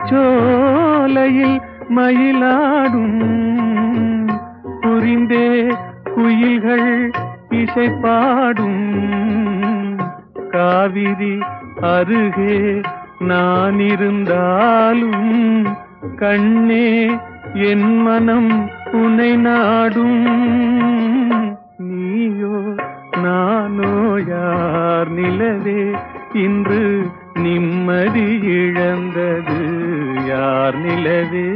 சோலையில் மயிலாடும் புரிந்தே குயில்கள் இசை பாடும் காவிரி அருகே நான் இருந்தாலும் கண்ணே என் மனம் உனை நாடும் நீயோ நானோ யார் நிலவே இன்று நிம்மதி இழந்தது யார் நிலவே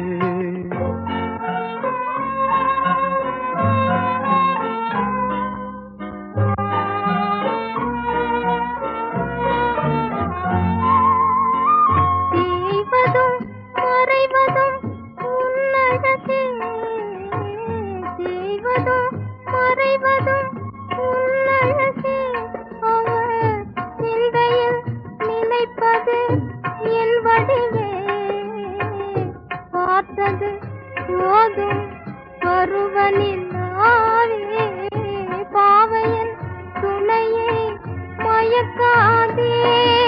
தேய்வதும் மறைவதும் உன்னழகே தேய்வதும் மறைவதும் உன்னழகே அவர் சிந்தையில் நினைப்பது என் வடிவே பார்த்தது போதும் பருவனில் ஆவே பாவையன் துணையே மயக்காதே